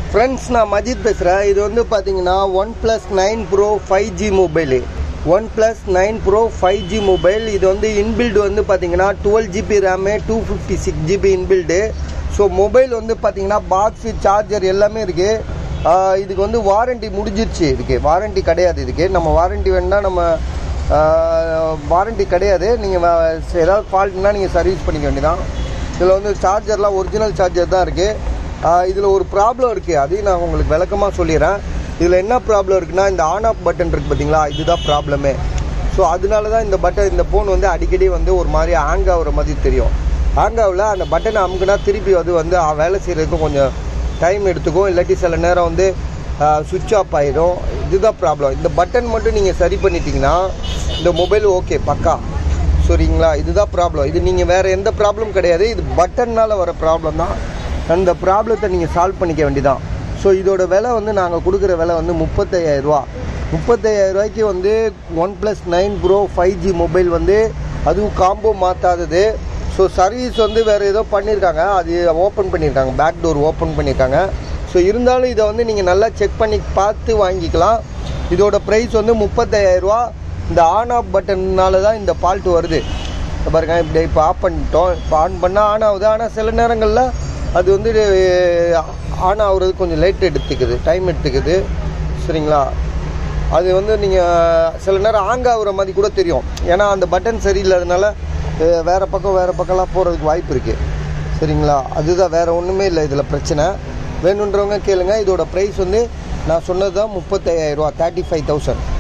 friends நான் மஜித் பேசுகிறேன் இது வந்து பார்த்தீங்கன்னா OnePlus nine pro five G mobile OnePlus nine pro five G mobile இது வந்து இன்பில்டு வந்து பார்த்தீங்கன்னா twelve GB RAM two fifty six GB inbuilt so mobile வந்து பார்த்தீங்கன்னா பாக்ஸு சார்ஜர் எல்லாமே இருக்குது இதுக்கு வந்து வாரண்டி முடிஞ்சிருச்சு இதுக்கு வாரண்டி கிடையாது இதுக்கு நம்ம வாரண்டி வேணால் நம்ம வாரண்டி கிடையாது நீங்கள் ஏதாவது ஃபால்ட்னா நீங்கள் சர்வீஸ் பண்ணிக்க வேண்டியதான் இதில் வந்து சார்ஜர்லாம் ஒரிஜினல் சார்ஜர் தான் இருக்குது இதில் ஒரு ப்ராப்ளம் இருக்குது அதையும் நான் உங்களுக்கு விளக்கமாக சொல்லிடுறேன் இதில் என்ன ப்ராப்ளம் இருக்குன்னா இந்த ஆன் ஆஃப் பட்டன் இருக்குது பார்த்தீங்களா இதுதான் ப்ராப்ளமே ஸோ அதனால தான் இந்த பட்டன் இந்த ஃபோன் வந்து அடிக்கடி வந்து ஒரு மாதிரி ஹேங் ஆகுற மாதிரி தெரியும் ஹேங் ஆகல அந்த பட்டனை அமுக்குனா திருப்பி அது வந்து அஹ், வேலை செய்கிறதுக்கு கொஞ்சம் டைம் எடுத்துக்கும் இல்லாட்டி சில நேரம் வந்து சுவிட்ச் ஆஃப் ஆயிடும் இதுதான் ப்ராப்ளம் இந்த பட்டன் மட்டும் நீங்கள் சரி பண்ணிட்டீங்கன்னா இந்த மொபைல் ஓகே பக்கா சரிங்களா இதுதான் ப்ராப்ளம் இது நீங்கள் வேறு எந்த ப்ராப்ளம் கிடையாது இது பட்டன்னால் வர ப்ராப்ளம் தான் அந்த ப்ராப்ளத்தை நீங்கள் சால்வ் பண்ணிக்க வேண்டியதான் ஸோ இதோட விலை வந்து நாங்கள் கொடுக்குற விலை வந்து முப்பத்தையாயிரரூவா முப்பத்தையாயிரம் ரூபாய்க்கு வந்து OnePlus nine pro five G mobile வந்து அதுவும் காம்போ மாற்றாதது ஸோ சர்வீஸ் வந்து வேறு ஏதோ பண்ணியிருக்காங்க அது ஓப்பன் பண்ணியிருக்காங்க பேக் டோர் ஓப்பன் பண்ணியிருக்காங்க ஸோ இருந்தாலும் இதை வந்து நீங்கள் நல்லா செக் பண்ணி பார்த்து வாங்கிக்கலாம் இதோட ப்ரைஸ் வந்து முப்பத்தையாயிரரூவா இந்த ஆன் ஆஃப் பட்டன்னால தான் இந்த ஃபால்ட் வருது இப்ப பாருங்க இப்படி இப்போ ஆஃப் பண்ணிட்டோம் இப்போ ஆன் பண்ணால் ஆன் ஆகுது ஆனால் சில நேரங்களில் அது வந்து ஆன் ஆகுறது கொஞ்சம் லேட் எடுத்துக்குது டைம் எடுத்துக்குது சரிங்களா அது வந்து நீங்கள் சில நேரம் ஆங் ஆகுற மாதிரி கூட தெரியும் ஏன்னா அந்த பட்டன் சரியில்லாதனால அஹ், வேற பக்கம் வேறு பக்கம்லாம் போகிறதுக்கு வாய்ப்பு இருக்குது சரிங்களா அதுதான் வேறு ஒன்றுமே இல்லை இதில் பிரச்சனை வேணுன்றவங்க கேளுங்க இதோட ப்ரைஸ் வந்து நான் சொன்னது தான் முப்பத்தையாயிரரூவா தேர்ட்டி ஃபைவ் தௌசண்ட்